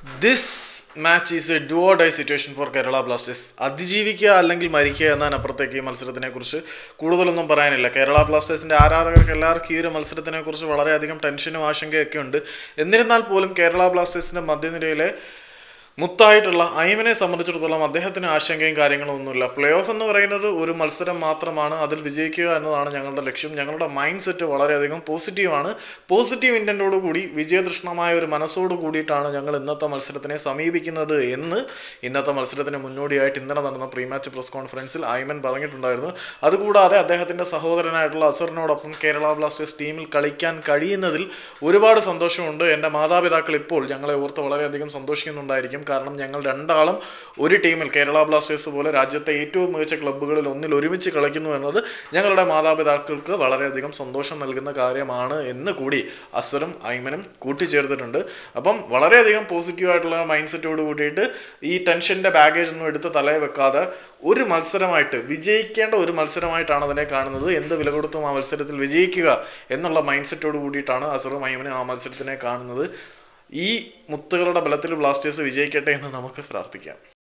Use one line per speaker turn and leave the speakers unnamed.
this match is a do or die situation for Kerala Blasters അതിജീവിക്കുക അല്ലെങ്കിൽ മരിക്കുക എന്നതിനപ്പുറത്തേക്ക് ഈ മത്സരത്തിനെ കുറിച്ച് കൂടുതലൊന്നും പറയാനില്ല കേരള ബ്ലാസ്റ്റേഴ്സിന്റെ ആരാധകർക്ക് എല്ലാവർക്കും ഈ ഒരു മത്സരത്തിനെ കുറിച്ച് വളരെയധികം ടെൻഷനും ആശങ്കയൊക്കെ ഉണ്ട് എന്നിരുന്നാൽ പോലും കേരള ബ്ലാസ്റ്റേഴ്സിന്റെ മധ്യനിരയിലെ മുത്തായിട്ടുള്ള ഐമനെ സംബന്ധിച്ചിടത്തോളം അദ്ദേഹത്തിന് ആശങ്കയും കാര്യങ്ങളും ഒന്നുമില്ല പ്ലേ ഓഫ് എന്ന് പറയുന്നത് ഒരു മത്സരം മാത്രമാണ് അതിൽ വിജയിക്കുക എന്നതാണ് ഞങ്ങളുടെ ലക്ഷ്യം ഞങ്ങളുടെ മൈൻഡ് സെറ്റ് വളരെയധികം പോസിറ്റീവാണ് പോസിറ്റീവ് ഇൻറ്റൻറ്റോടു കൂടി വിജയതൃഷ്ണമായ ഒരു മനസ്സോട് കൂടിയിട്ടാണ് ഞങ്ങൾ ഇന്നത്തെ മത്സരത്തിനെ സമീപിക്കുന്നത് എന്ന് ഇന്നത്തെ മത്സരത്തിന് മുന്നോടിയായിട്ട് ഇന്നലെ നടന്ന പ്രീ മാച്ച് പ്രസ് കോൺഫറൻസിൽ ഐമൻ പറഞ്ഞിട്ടുണ്ടായിരുന്നു അതുകൂടാതെ അദ്ദേഹത്തിൻ്റെ സഹോദരനായിട്ടുള്ള അസറിനോടൊപ്പം കേരള ബ്ലാസ്റ്റേഴ്സ് ടീമിൽ കളിക്കാൻ കഴിയുന്നതിൽ ഒരുപാട് സന്തോഷമുണ്ട് എൻ്റെ മാതാപിതാക്കൾ ഇപ്പോൾ ഞങ്ങളെ ഓർത്ത് വളരെയധികം സന്തോഷിക്കുന്നുണ്ടായിരിക്കും കാരണം ഞങ്ങൾ രണ്ടാളും ഒരു ടീമിൽ കേരള ബ്ലാസ്റ്റേഴ്സ് പോലെ രാജ്യത്തെ ഏറ്റവും മികച്ച ക്ലബ്ബുകളിൽ ഒന്നിൽ ഒരുമിച്ച് കളിക്കുന്നു എന്നത് ഞങ്ങളുടെ മാതാപിതാക്കൾക്ക് വളരെയധികം സന്തോഷം നൽകുന്ന കാര്യമാണ് എന്ന് കൂടി അസറും ഐമനും കൂട്ടിച്ചേർത്തിട്ടുണ്ട് അപ്പം വളരെയധികം പോസിറ്റീവായിട്ടുള്ള മൈൻഡ് സെറ്റോട് കൂടിയിട്ട് ഈ ടെൻഷൻ്റെ ബാഗേജ് ഒന്നും എടുത്ത് തലയിൽ വെക്കാതെ ഒരു മത്സരമായിട്ട് വിജയിക്കേണ്ട ഒരു മത്സരമായിട്ടാണ് അതിനെ കാണുന്നത് എന്ത് വില കൊടുത്തും ആ മത്സരത്തിൽ വിജയിക്കുക എന്നുള്ള മൈൻഡ് സെറ്റോട് കൂടിയിട്ടാണ് അസറും ഐമനും ആ മത്സരത്തിനെ കാണുന്നത് ഈ മുത്തുകളുടെ ബലത്തിൽ ബ്ലാസ്റ്റേഴ്സ് വിജയിക്കട്ടെ എന്ന് നമുക്ക് പ്രാർത്ഥിക്കാം